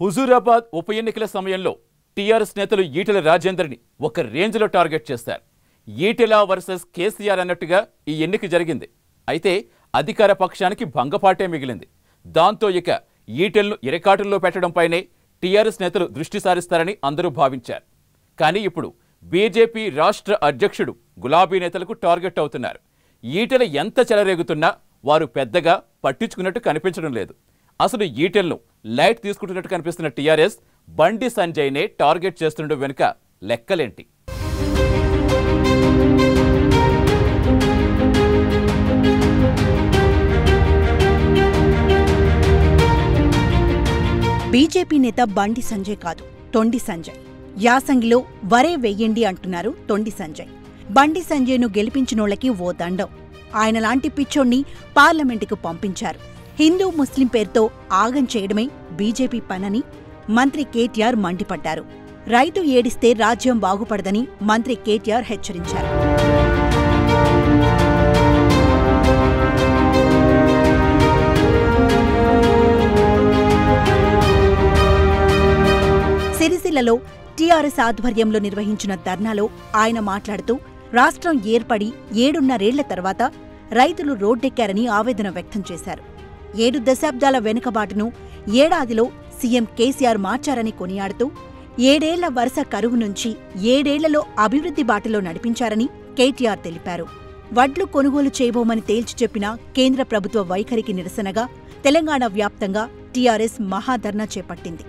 హుజూరాబాద్ ఉప ఎన్నికల సమయంలో టీఆర్ఎస్ నేతలు ఈటెల రాజేందర్ని ఒక రేంజ్లో టార్గెట్ చేశారు ఈటెల వర్సెస్ కేసీఆర్ అన్నట్టుగా ఈ ఎన్నిక జరిగింది అయితే అధికార పక్షానికి భంగపాటే మిగిలింది దాంతో ఇక ఈటెల్ను ఇరకాటుల్లో పెట్టడంపైనే టీఆర్ఎస్ నేతలు దృష్టి సారిస్తారని అందరూ భావించారు కానీ ఇప్పుడు బీజేపీ రాష్ట్ర అధ్యక్షుడు గులాబీ నేతలకు టార్గెట్ అవుతున్నారు ఈటెల ఎంత చెలరేగుతున్నా వారు పెద్దగా పట్టించుకున్నట్టు కనిపించడం లేదు అసలు ఈటెల్ను లైట్ తీసుకుంటున్నట్టు కనిపిస్తున్న టీఆర్ఎస్ బండి సంజయ్నే టార్గెట్ చేస్తుండడం వెనుక లెక్కలేంటి బీజేపీ నేత బండి సంజయ్ కాదు తొండి సంజయ్ యాసంగిలో వరే వెయ్యండి అంటున్నారు తొండి సంజయ్ బండి సంజయ్ను గెలిపించినోళ్లకి ఓ దండం ఆయన లాంటి పిచ్చోణ్ణి పార్లమెంటుకు పంపించారు హిందూ ముస్లిం పేరుతో ఆగం చేయడమే బీజేపీ పనని మంత్రి కేటీఆర్ మండిపడ్డారు రైతు ఏడిస్తే రాజ్యం బాగుపడదని మంత్రి కేటీఆర్ హెచ్చరించారు సిరిసిల్లలో టీఆర్ఎస్ ఆధ్వర్యంలో నిర్వహించిన ధర్నాలో ఆయన మాట్లాడుతూ రాష్ట్రం ఏర్పడి ఏడున్నరేళ్ల తర్వాత రైతులు రోడ్డెక్కారని ఆవేదన వ్యక్తం చేశారు ఏడు దశాబ్దాల వెనుకబాటును ఏడాదిలో సీఎం కేసీఆర్ మార్చారని కొనియాడుతూ ఏడేళ్ల వరుస కరువు నుంచి ఏడేళ్లలో అభివృద్ధి బాటలో నడిపించారని కేటీఆర్ తెలిపారు వడ్లు కొనుగోలు చేయబోమని తేల్చి చెప్పిన కేంద్ర ప్రభుత్వ వైఖరికి నిరసనగా తెలంగాణ వ్యాప్తంగా టీఆర్ఎస్ మహాధర్నా చేపట్టింది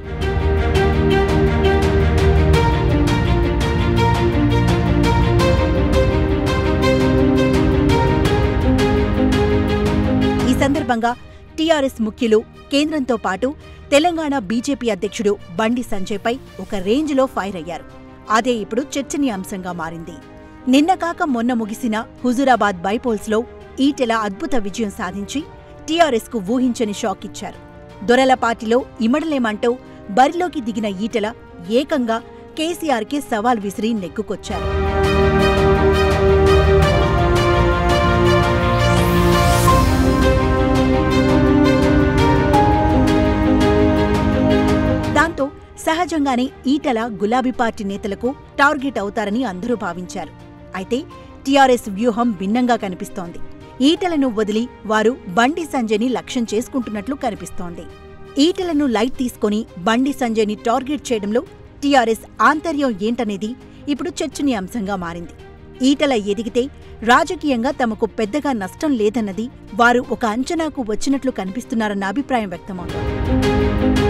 ఈ సందర్భంగా టీఆర్ఎస్ ముఖ్యులు కేంద్రంతో పాటు తెలంగాణ బీజేపీ అధ్యక్షుడు బండి సంజయ్పై ఒక రేంజ్లో ఫైర్ అయ్యారు అదే ఇప్పుడు చర్చనీయాంశంగా మారింది నిన్న కాక మొన్న ముగిసిన హుజూరాబాద్ బైపోల్స్లో ఈటెల అద్భుత విజయం సాధించి టీఆర్ఎస్కు ఊహించని షాక్ ఇచ్చారు దొరల పార్టీలో ఇమడలేమంటూ బరిలోకి దిగిన ఈటెల ఏకంగా కేసీఆర్కే సవాల్ విసిరి నెగ్గుకొచ్చారు దాంతో సహజంగానే ఈటల గులాబీ పార్టీ నేతలకు టార్గెట్ అవుతారని అందరూ భావించారు అయితే టీఆర్ఎస్ వ్యూహం భిన్నంగా కనిపిస్తోంది ఈటలను వదిలి వారు బండి సంజయ్ని లక్ష్యం చేసుకుంటున్నట్లు కనిపిస్తోంది ఈటలను లైట్ తీసుకొని బండి సంజయ్ని టార్గెట్ చేయడంలో టీఆర్ఎస్ ఆంతర్యం ఏంటనేది ఇప్పుడు చర్చనీయాంశంగా మారింది ఈటల ఎదిగితే రాజకీయంగా తమకు పెద్దగా నష్టం లేదన్నది వారు ఒక అంచనాకు వచ్చినట్లు కనిపిస్తున్నారన్న అభిప్రాయం వ్యక్తమవుతోంది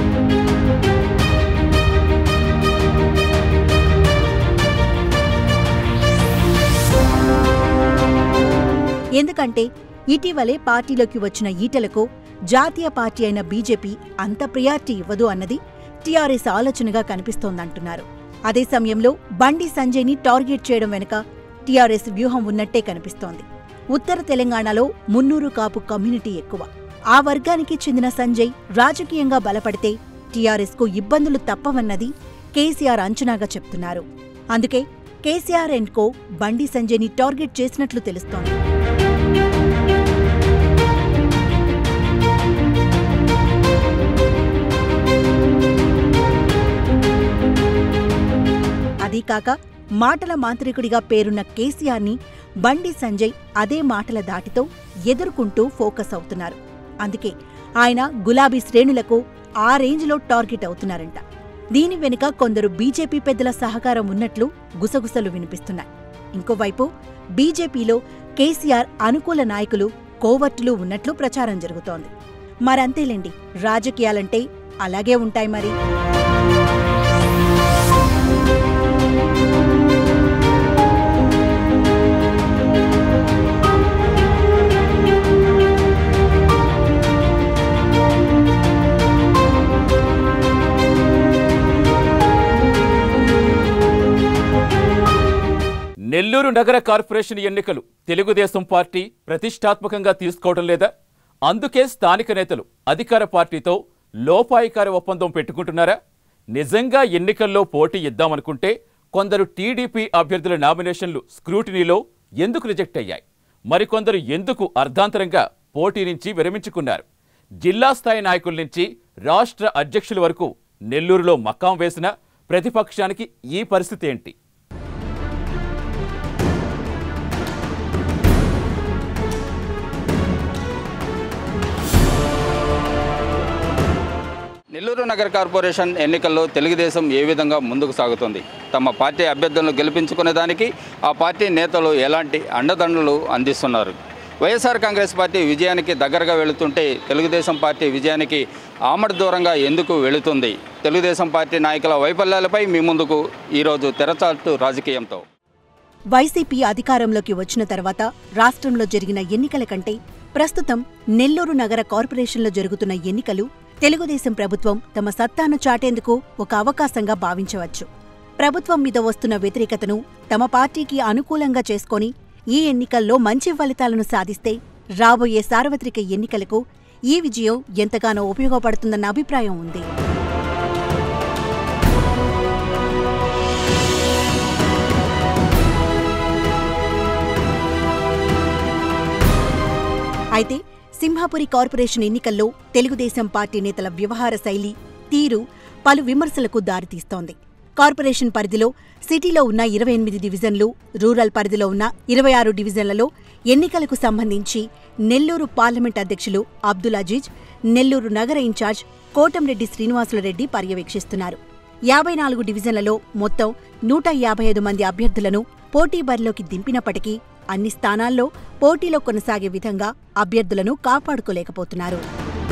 ఎందుకంటే ఇటీవలే పార్టీలోకి వచ్చిన ఈటలకు జాతీయ పార్టీ అయిన బీజేపీ అంత ప్రియారిటీ ఇవ్వదు అన్నది టీఆర్ఎస్ ఆలోచనగా కనిపిస్తోందంటున్నారు అదే సమయంలో బండి సంజయ్ని టార్గెట్ చేయడం వెనుక టీఆర్ఎస్ వ్యూహం ఉన్నట్టే కనిపిస్తోంది ఉత్తర తెలంగాణలో మున్నూరు కాపు కమ్యూనిటీ ఎక్కువ ఆ వర్గానికి చెందిన సంజయ్ రాజకీయంగా బలపడితే టీఆర్ఎస్కు ఇబ్బందులు తప్పవన్నది కేసీఆర్ అంచనాగా చెప్తున్నారు అందుకే కేసీఆర్ అండ్ కో బండి సంజయ్ని టార్గెట్ చేసినట్లు తెలుస్తోంది అదీ కాక మాటల మాంత్రికుడిగా పేరున్న కేసీఆర్ని బండి సంజయ్ అదే మాటల దాటితో ఎదుర్కొంటూ ఫోకస్ అవుతున్నారు అందుకే ఆయన గులాబీ శ్రేణులకు ఆ రేంజ్లో టార్గెట్ అవుతున్నారంట దీని వెనుక కొందరు బీజేపీ పెద్దల సహకారం ఉన్నట్లు గుసగుసలు వినిపిస్తున్నాయి ఇంకోవైపు బీజేపీలో కేసీఆర్ అనుకూల నాయకులు కోవర్టులు ఉన్నట్లు ప్రచారం జరుగుతోంది మరంతేలేండి రాజకీయాలంటే అలాగే ఉంటాయి మరి నెల్లూరు నగర కార్పొరేషన్ ఎన్నికలు తెలుగుదేశం పార్టీ ప్రతిష్టాత్మకంగా తీసుకోవడం లేదా అందుకే స్థానిక నేతలు అధికార పార్టీతో లోపాయికార ఒప్పందం పెట్టుకుంటున్నారా నిజంగా ఎన్నికల్లో పోటీ ఇద్దామనుకుంటే కొందరు టీడీపీ అభ్యర్థుల నామినేషన్లు స్క్రూటినీలో ఎందుకు రిజెక్ట్ అయ్యాయి మరికొందరు ఎందుకు అర్ధాంతరంగా పోటీ నుంచి విరమించుకున్నారు జిల్లా స్థాయి నాయకుల నుంచి రాష్ట్ర అధ్యక్షుల వరకు నెల్లూరులో మకాం వేసిన ప్రతిపక్షానికి ఈ పరిస్థితి ఏంటి నెల్లూరు నగర కార్పొరేషన్ ఎన్నికల్లో తెలుగుదేశం ఏ విధంగా ముందుకు సాగుతుంది తమ పార్టీ అభ్యర్థులను గెలిపించుకునే దానికి ఆ పార్టీ నేతలు ఎలాంటి అండదండలు అందిస్తున్నారు వైఎస్ఆర్ కాంగ్రెస్ పార్టీ విజయానికి దగ్గరగా వెళుతుంటే తెలుగుదేశం పార్టీ విజయానికి ఆమడ దూరంగా ఎందుకు వెళుతుంది తెలుగుదేశం పార్టీ నాయకుల వైఫల్యాలపై మీ ముందుకు ఈరోజు తెరచాటు రాజకీయంతో వైసీపీ అధికారంలోకి వచ్చిన తర్వాత రాష్ట్రంలో జరిగిన ఎన్నికల కంటే ప్రస్తుతం నెల్లూరు నగర కార్పొరేషన్లో జరుగుతున్న ఎన్నికలు తెలుగుదేశం ప్రభుత్వం తమ సత్తాను చాటేందుకు ఒక అవకాశంగా భావించవచ్చు ప్రభుత్వం మీద వస్తున్న వ్యతిరేకతను తమ పార్టీకి అనుకూలంగా చేసుకొని ఈ ఎన్నికల్లో మంచి ఫలితాలను సాధిస్తే రాబోయే సార్వత్రిక ఎన్నికలకు ఈ విజయం ఎంతగానో ఉపయోగపడుతుందన్న అభిప్రాయం ఉంది అయితే సింహాపురి కార్పొరేషన్ ఎన్నికల్లో తెలుగుదేశం పార్టీ నేతల వ్యవహార శైలి తీరు పలు విమర్శలకు దారితీస్తోంది కార్పొరేషన్ పరిధిలో సిటీలో ఉన్న ఇరవై ఎనిమిది డివిజన్లు రూరల్ పరిధిలో ఉన్న ఇరవై ఆరు డివిజన్లలో ఎన్నికలకు సంబంధించి నెల్లూరు పార్లమెంట్ అధ్యక్షులు అబ్దుల్ అజీజ్ నెల్లూరు నగర ఇన్ఛార్జ్ కోటంరెడ్డి శ్రీనివాసులరెడ్డి పర్యవేక్షిస్తున్నారు యాభై నాలుగు డివిజన్లలో మొత్తం నూట యాభై ఐదు మంది అభ్యర్థులను పోటీ బరిలోకి దింపినప్పటికీ అన్ని స్థానాల్లో పోటీలో కొనసాగే విధంగా అభ్యర్థులను కాపాడుకోలేకపోతున్నారు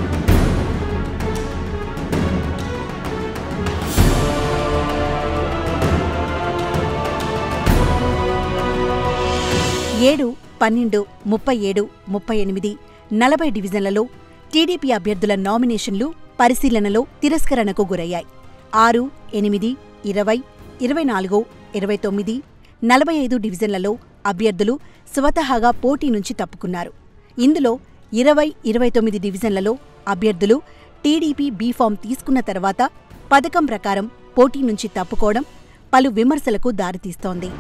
ఏడు పన్నెండు ముప్పై ఏడు ముప్పై ఎనిమిది నలభై డివిజన్లలో టీడీపీ అభ్యర్థుల నామినేషన్లు పరిశీలనలో తిరస్కరణకు గురయ్యాయి ఆరు ఎనిమిది ఇరవై ఇరవై నాలుగు ఇరవై తొమ్మిది నలభై ఐదు డివిజన్లలో అభ్యర్థులు స్వతహాగా పోటీ నుంచి తప్పుకున్నారు ఇందులో ఇరవై ఇరవై తొమ్మిది డివిజన్లలో అభ్యర్థులు టీడీపీ బీఫామ్ తీసుకున్న తర్వాత పథకం ప్రకారం పోటీ నుంచి తప్పుకోవడం పలు విమర్శలకు దారితీస్తోంది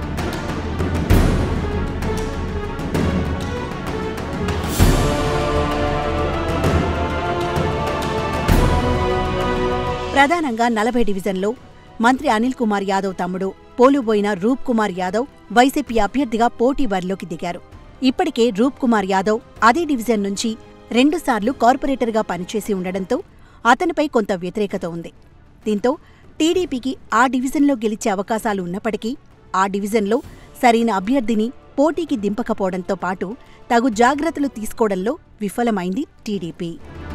ప్రధానంగా నలభై డివిజన్లో మంత్రి అనిల్ కుమార్ యాదవ్ తమ్ముడు పోలుబోయిన రూప్ కుమార్ యాదవ్ వైసీపీ అభ్యర్థిగా పోటీ బరిలోకి దిగారు ఇప్పటికే రూప్ కుమార్ యాదవ్ అదే డివిజన్ నుంచి రెండుసార్లు కార్పొరేటర్గా పనిచేసి ఉండడంతో అతనిపై కొంత వ్యతిరేకత ఉంది దీంతో టీడీపీకి ఆ డివిజన్లో గెలిచే అవకాశాలు ఉన్నప్పటికీ ఆ డివిజన్లో సరైన అభ్యర్థిని పోటీకి దింపకపోవడంతో పాటు తగు జాగ్రత్తలు తీసుకోవడంలో విఫలమైంది టీడీపీ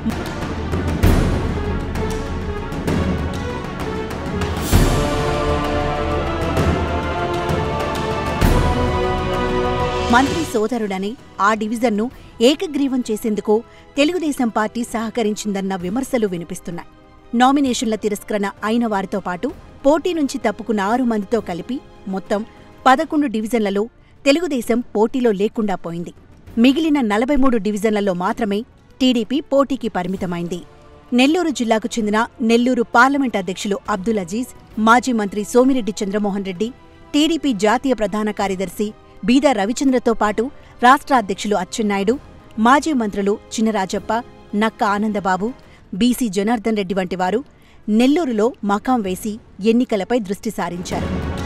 మంత్రి సోదరుడని ఆ డివిజన్ను ఏకగ్రీవం చేసేందుకు తెలుగుదేశం పార్టీ సహకరించిందన్న విమర్శలు వినిపిస్తున్నాయి నామినేషన్ల తిరస్కరణ అయిన వారితో పాటు పోటీ నుంచి తప్పుకున్న ఆరు మందితో కలిపి మొత్తం పదకొండు డివిజన్లలో తెలుగుదేశం పోటీలో లేకుండా పోయింది మిగిలిన నలభై మూడు డివిజన్లలో మాత్రమే టీడీపీ పోటీకి పరిమితమైంది నెల్లూరు జిల్లాకు చెందిన నెల్లూరు పార్లమెంట్ అధ్యక్షులు అబ్దుల్ అజీజ్ మాజీ మంత్రి సోమిరెడ్డి చంద్రమోహన్ రెడ్డి టీడీపీ జాతీయ ప్రధాన కార్యదర్శి బీద రవిచంద్రతో పాటు రాష్ట్ర అధ్యక్షులు అచ్చెన్నాయుడు మాజీ మంత్రులు చినరాజప్ప నక్క ఆనందబాబు బీసీ జనార్దన్ రెడ్డి వంటి వారు నెల్లూరులో మకాం వేసి ఎన్నికలపై దృష్టి సారించారు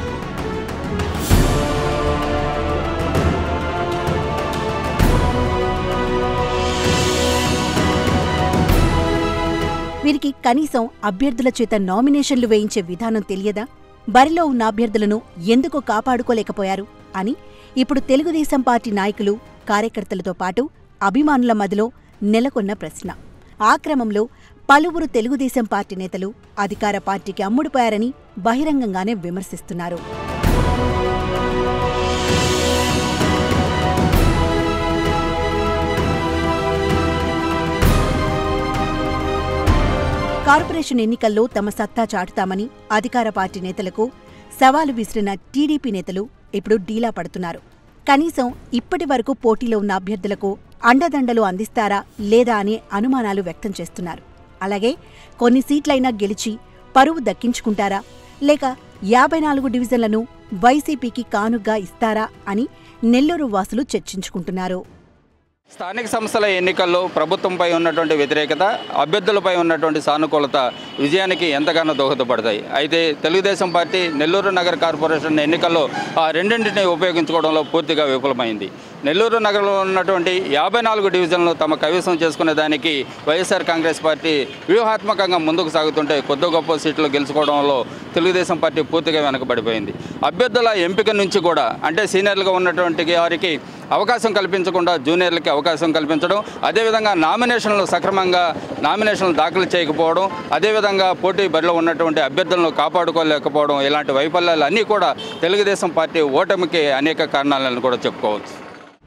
వీరికి కనీసం అభ్యర్థుల చేత నామినేషన్లు వేయించే విధానం తెలియదా బరిలో ఉన్న అభ్యర్థులను ఎందుకు కాపాడుకోలేకపోయారు అని ఇప్పుడు తెలుగుదేశం పార్టీ నాయకులు కార్యకర్తలతో పాటు అభిమానుల మదిలో నెలకొన్న ప్రశ్న ఆ క్రమంలో పలువురు తెలుగుదేశం పార్టీ నేతలు అధికార పార్టీకి అమ్ముడుపోయారని బహిరంగంగానే విమర్శిస్తున్నారు కార్పొరేషన్ ఎన్నికల్లో తమ సత్తా చాటుతామని అధికార పార్టీ నేతలకు సవాలు విసిరిన టీడీపీ నేతలు ఇప్పుడు డీలా పడుతున్నారు కనీసం ఇప్పటి వరకు పోటీలో ఉన్న అభ్యర్థులకు అండదండలు అందిస్తారా లేదా అనే అనుమానాలు వ్యక్తం చేస్తున్నారు అలాగే కొన్ని సీట్లైనా గెలిచి పరువు దక్కించుకుంటారా లేక యాభై నాలుగు డివిజన్లను వైసీపీకి కానుగ్గా ఇస్తారా అని నెల్లూరు వాసులు చర్చించుకుంటున్నారు స్థానిక సంస్థల ఎన్నికల్లో ప్రభుత్వంపై ఉన్నటువంటి వ్యతిరేకత అభ్యర్థులపై ఉన్నటువంటి సానుకూలత విజయానికి ఎంతగానో దోహదపడతాయి అయితే తెలుగుదేశం పార్టీ నెల్లూరు నగర కార్పొరేషన్ ఎన్నికల్లో ఆ రెండింటిని ఉపయోగించుకోవడంలో పూర్తిగా విఫలమైంది నెల్లూరు నగరంలో ఉన్నటువంటి యాభై నాలుగు డివిజన్లు తమ కైవసం చేసుకునే దానికి వైఎస్ఆర్ కాంగ్రెస్ పార్టీ వ్యూహాత్మకంగా ముందుకు సాగుతుంటే కొద్ది గొప్ప సీట్లు గెలుచుకోవడంలో తెలుగుదేశం పార్టీ పూర్తిగా వెనకబడిపోయింది అభ్యర్థుల ఎంపిక నుంచి కూడా అంటే సీనియర్లుగా ఉన్నటువంటి వారికి అవకాశం కల్పించకుండా జూనియర్లకి అవకాశం కల్పించడం అదేవిధంగా నామినేషన్లు సక్రమంగా నామినేషన్లు దాఖలు చేయకపోవడం అదేవిధంగా పోటీ బరిలో ఉన్నటువంటి అభ్యర్థులను కాపాడుకోలేకపోవడం ఇలాంటి వైఫల్యాలు అన్నీ కూడా తెలుగుదేశం పార్టీ ఓటమికి అనేక కారణాలను కూడా చెప్పుకోవచ్చు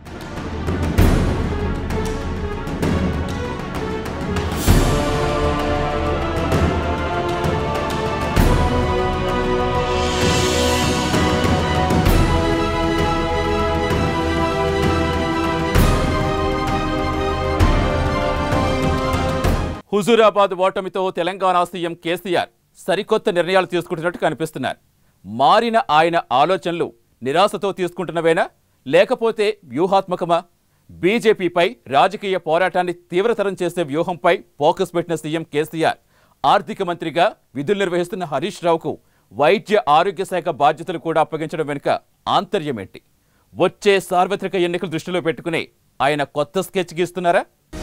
హుజూరాబాద్ ఓటమితో తెలంగాణ సీఎం కేసీఆర్ సరికొత్త నిర్ణయాలు తీసుకుంటున్నట్టు కనిపిస్తున్నారు మారిన ఆయన ఆలోచనలు నిరాశతో తీసుకుంటున్నవేనా లేకపోతే వ్యూహాత్మకమా బీజేపీపై రాజకీయ పోరాటాన్ని తీవ్రతరం చేసే వ్యూహంపై ఫోకస్ పెట్టిన సీఎం కేసీఆర్ ఆర్థిక మంత్రిగా విధులు నిర్వహిస్తున్న హరీష్ రావుకు వైద్య ఆరోగ్య శాఖ బాధ్యతలు కూడా అప్పగించడం వెనుక ఆంతర్యమేంటి వచ్చే సార్వత్రిక ఎన్నికలు దృష్టిలో పెట్టుకుని ఆయన కొత్త స్కెచ్ గీస్తున్నారా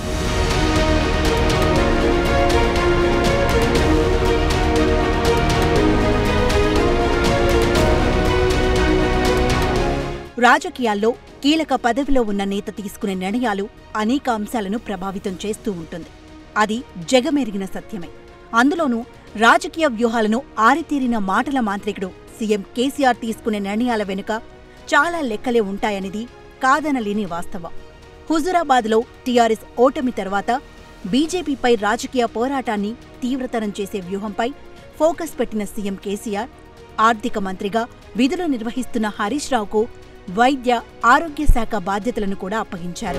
రాజకీయాల్లో కీలక పదవిలో ఉన్న నేత తీసుకునే నిర్ణయాలు అనేక అంశాలను ప్రభావితం చేస్తూ ఉంటుంది అది జగమెరిగిన సత్యమే అందులోనూ రాజకీయ వ్యూహాలను ఆరితేరిన మాటల మాంత్రికుడు సీఎం కేసీఆర్ తీసుకునే నిర్ణయాల వెనుక చాలా లెక్కలే ఉంటాయనేది కాదనలేని వాస్తవం హుజురాబాద్లో టీఆర్ఎస్ ఓటమి తర్వాత బీజేపీపై రాజకీయ పోరాటాన్ని తీవ్రతరం చేసే వ్యూహంపై ఫోకస్ పెట్టిన సీఎం కేసీఆర్ ఆర్థిక మంత్రిగా విధులు నిర్వహిస్తున్న హరీష్ రావుకు వైద్య ఆరోగ్య శాఖ బాధ్యతలను కూడా అప్పగించారు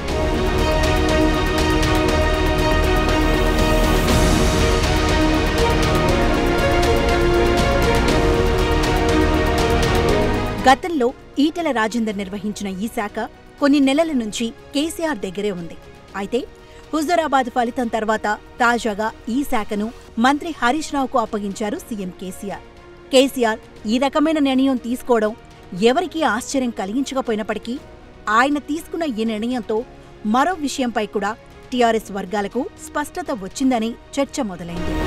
గతంలో ఈటెల రాజేందర్ నిర్వహించిన ఈ శాఖ కొన్ని నెలల నుంచి కేసీఆర్ దగ్గరే ఉంది అయితే హుజూరాబాద్ ఫలితం తర్వాత తాజాగా ఈ శాఖను మంత్రి హరీష్ రావుకు అప్పగించారు సీఎం కేసీఆర్ కేసీఆర్ ఈ రకమైన నిర్ణయం తీసుకోవడం ఎవరికీ ఆశ్చర్యం కలిగించకపోయినప్పటికీ ఆయన తీసుకున్న ఈ నిర్ణయంతో మరో విషయంపై కూడా టీఆర్ఎస్ వర్గాలకు స్పష్టత వచ్చిందని చర్చ మొదలైంది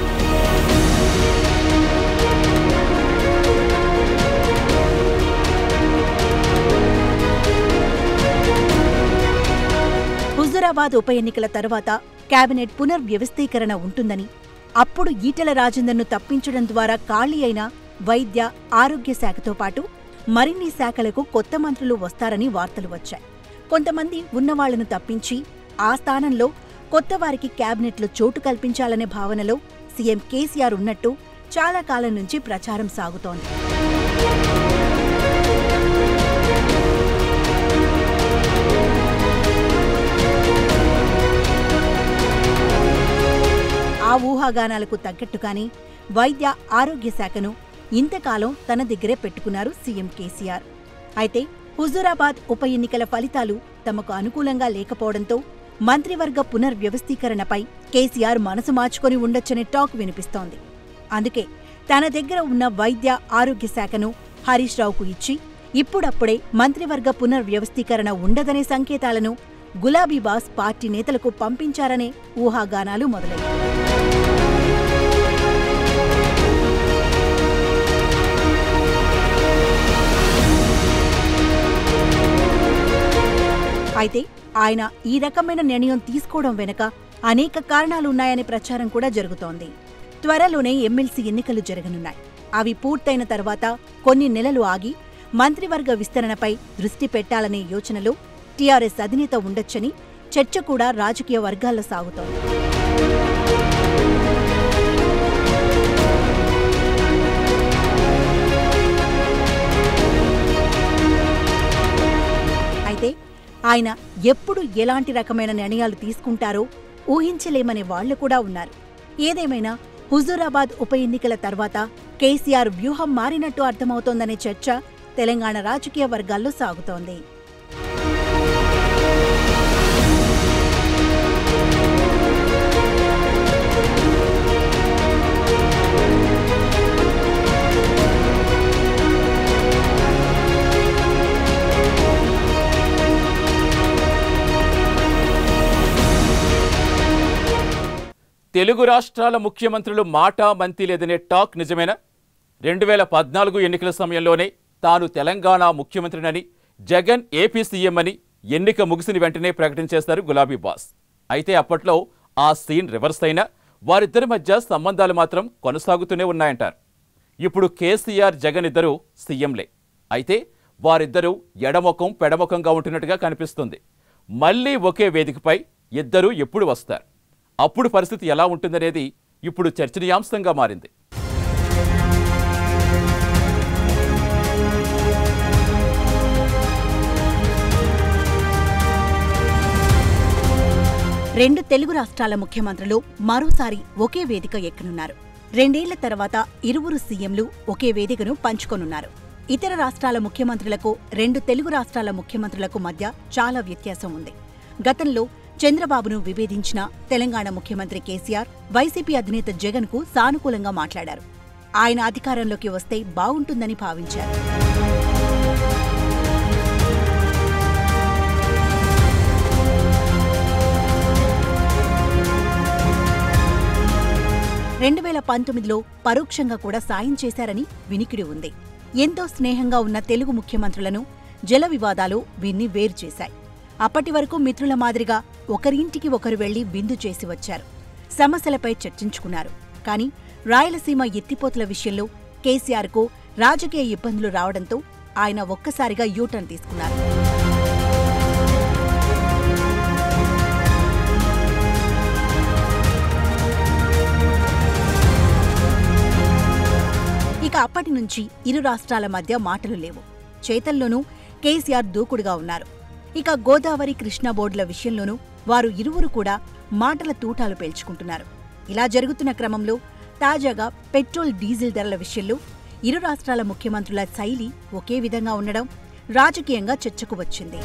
హుజూరాబాద్ ఉప ఎన్నికల తర్వాత కేబినెట్ పునర్వ్యవస్థీకరణ ఉంటుందని అప్పుడు ఈటెల రాజేందర్ను తప్పించడం ద్వారా ఖాళీ అయిన వైద్య ఆరోగ్య శాఖతో పాటు మరిన్ని శాఖలకు కొత్త మంత్రులు వస్తారని వార్తలు వచ్చాయి కొంతమంది ఉన్నవాళ్లను తప్పించి ఆ స్థానంలో కొత్త వారికి కేబినెట్లో చోటు కల్పించాలనే భావనలో సీఎం కేసీఆర్ ఉన్నట్టు చాలా కాలం నుంచి ప్రచారం సాగుతోంది ఆ ఊహాగానాలకు తగ్గట్టుగానే వైద్య ఆరోగ్య శాఖను ఇంతకాలం తన దగ్గరే పెట్టుకున్నారు సీఎం కేసీఆర్ అయితే హుజూరాబాద్ ఉప ఎన్నికల ఫలితాలు తమకు అనుకూలంగా లేకపోవడంతో మంత్రివర్గ పునర్వ్యవస్థీకరణపై కేసీఆర్ మనసు మార్చుకొని ఉండొచ్చనే టాక్ వినిపిస్తోంది అందుకే తన దగ్గర ఉన్న వైద్య ఆరోగ్య శాఖను హరీష్ రావుకు ఇచ్చి ఇప్పుడప్పుడే మంత్రివర్గ పునర్వ్యవస్థీకరణ ఉండదనే సంకేతాలను గులాబీ బాస్ పార్టీ నేతలకు పంపించారనే ఊహాగానాలు మొదలయ్యాయి అయితే ఆయన ఈ రకమైన నిర్ణయం తీసుకోవడం వెనుక అనేక కారణాలున్నాయనే ప్రచారం కూడా జరుగుతోంది త్వరలోనే ఎమ్మెల్సీ ఎన్నికలు జరగనున్నాయి అవి పూర్తయిన తర్వాత కొన్ని నెలలు ఆగి మంత్రివర్గ విస్తరణపై దృష్టి పెట్టాలనే యోచనలో టీఆర్ఎస్ అధినేత ఉండొచ్చని చర్చ కూడా రాజకీయ వర్గాల్లో సాగుతోంది అయితే ఆయన ఎప్పుడు ఎలాంటి రకమైన నిర్ణయాలు తీసుకుంటారో ఊహించలేమనే వాళ్లు కూడా ఉన్నారు ఏదేమైనా హుజూరాబాద్ ఉప ఎన్నికల తర్వాత కేసీఆర్ వ్యూహం మారినట్టు అర్థమవుతోందనే చర్చ తెలంగాణ రాజకీయ వర్గాల్లో సాగుతోంది తెలుగు రాష్ట్రాల ముఖ్యమంత్రులు మాట మంతి లేదనే టాక్ నిజమేనా రెండు వేల పద్నాలుగు ఎన్నికల సమయంలోనే తాను తెలంగాణ ముఖ్యమంత్రినని జగన్ ఏపీ సీఎం అని ఎన్నిక ముగిసిన వెంటనే ప్రకటించేశారు గులాబీ బాస్ అయితే అప్పట్లో ఆ సీన్ రివర్స్ అయినా వారిద్దరి మధ్య సంబంధాలు మాత్రం కొనసాగుతూనే ఉన్నాయంటారు ఇప్పుడు కేసీఆర్ జగన్ ఇద్దరు సీఎంలే అయితే వారిద్దరూ ఎడముఖం పెడముఖంగా ఉంటున్నట్టుగా కనిపిస్తుంది మళ్ళీ ఒకే వేదికపై ఇద్దరూ ఎప్పుడు వస్తారు అప్పుడు పరిస్థితి ఎలా ఉంటుందనేది ఇప్పుడు చర్చనీయాంశంగా మారింది రెండు తెలుగు రాష్ట్రాల ముఖ్యమంత్రులు మరోసారి ఒకే వేదిక ఎక్కనున్నారు రెండేళ్ల తర్వాత ఇరువురు సీఎంలు ఒకే వేదికను పంచుకొనున్నారు ఇతర రాష్ట్రాల ముఖ్యమంత్రులకు రెండు తెలుగు రాష్ట్రాల ముఖ్యమంత్రులకు మధ్య చాలా వ్యత్యాసం ఉంది గతంలో చంద్రబాబును విభేదించిన తెలంగాణ ముఖ్యమంత్రి కేసీఆర్ వైసీపీ అధినేత జగన్ కు సానుకూలంగా మాట్లాడారు ఆయన అధికారంలోకి వస్తే బావుంటుందని భావించారు రెండు వేల పంతొమ్మిదిలో పరోక్షంగా కూడా సాయం చేశారని వినికిడి ఉంది ఎంతో స్నేహంగా ఉన్న తెలుగు ముఖ్యమంత్రులను జల వివాదాలు వీన్ని వేరు చేశాయి అప్పటి వరకు మిత్రుల మాదిరిగా ఒకరింటికి ఒకరు వెళ్లి విందు చేసి వచ్చారు సమస్యలపై చర్చించుకున్నారు కానీ రాయలసీమ ఎత్తిపోతల విషయంలో కేసీఆర్కు రాజకీయ ఇబ్బందులు రావడంతో ఆయన ఒక్కసారిగా యూటర్న్ తీసుకున్నారు ఇక అప్పటి నుంచి ఇరు రాష్ట్రాల మధ్య మాటలు లేవు చేతల్లోనూ కేసీఆర్ దూకుడుగా ఉన్నారు ఇక గోదావరి కృష్ణా బోర్డుల విషయంలోనూ వారు ఇరువురు కూడా మాటల తూటాలు పేల్చుకుంటున్నారు ఇలా జరుగుతున్న క్రమంలో తాజాగా పెట్రోల్ డీజిల్ ధరల విషయంలో ఇరు రాష్ట్రాల ముఖ్యమంత్రుల శైలి ఒకే విధంగా ఉండడం రాజకీయంగా చర్చకు వచ్చింది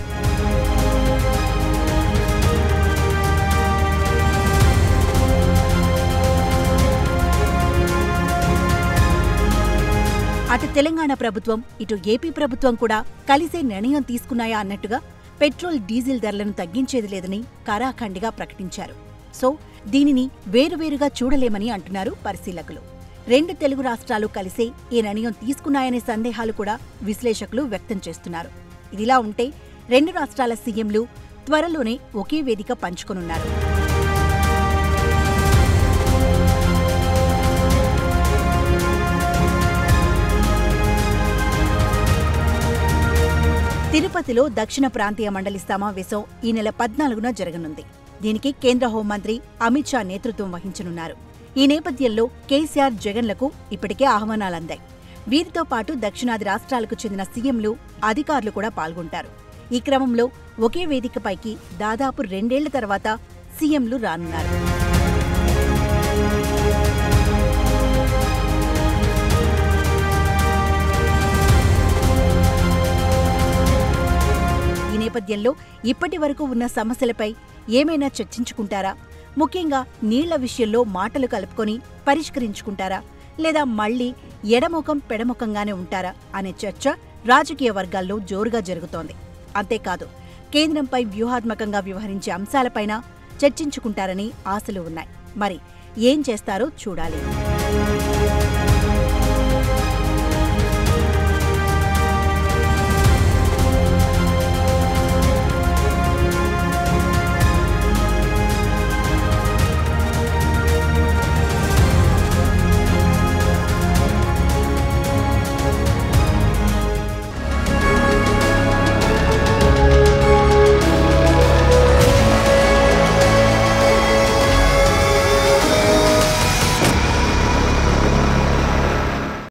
అటు తెలంగాణ ప్రభుత్వం ఇటు ఏపీ ప్రభుత్వం కూడా కలిసే నిర్ణయం తీసుకున్నాయా అన్నట్టుగా పెట్రోల్ డీజిల్ ధరలను తగ్గించేది లేదని కరాఖండిగా ప్రకటించారు సో దీనిని వేరువేరుగా చూడలేమని అంటున్నారు పరిశీలకులు రెండు తెలుగు రాష్ట్రాలు కలిసే ఈ నిర్ణయం తీసుకున్నాయనే సందేహాలు కూడా విశ్లేషకులు వ్యక్తం చేస్తున్నారు ఇదిలా ఉంటే రెండు రాష్ట్రాల సీఎంలు త్వరలోనే ఒకే వేదిక పంచుకొనున్నారు తిరుపతిలో దక్షిణ ప్రాంతీయ మండలి సమావేశం ఈ నెల పద్నాలుగున జరగనుంది దీనికి కేంద్ర హోంమంత్రి అమిత్ షా నేతృత్వం వహించనున్నారు ఈ నేపథ్యంలో కేసీఆర్ జగన్లకు ఇప్పటికే ఆహ్వానాలందాయి వీరితో పాటు దక్షిణాది రాష్ట్రాలకు చెందిన సీఎంలు అధికారులు కూడా పాల్గొంటారు ఈ క్రమంలో ఒకే వేదికపైకి దాదాపు రెండేళ్ల తర్వాత సీఎంలు రానున్నారు ఈ నేపథ్యంలో ఇప్పటి వరకు ఉన్న సమస్యలపై ఏమైనా చర్చించుకుంటారా ముఖ్యంగా నీళ్ల విషయంలో మాటలు కలుపుకొని పరిష్కరించుకుంటారా లేదా మళ్లీ ఎడముఖం పెడముఖంగానే ఉంటారా అనే చర్చ రాజకీయ వర్గాల్లో జోరుగా జరుగుతోంది అంతేకాదు కేంద్రంపై వ్యూహాత్మకంగా వ్యవహరించే అంశాలపైన చర్చించుకుంటారని ఆశలు ఉన్నాయి మరి ఏం చేస్తారో చూడాలి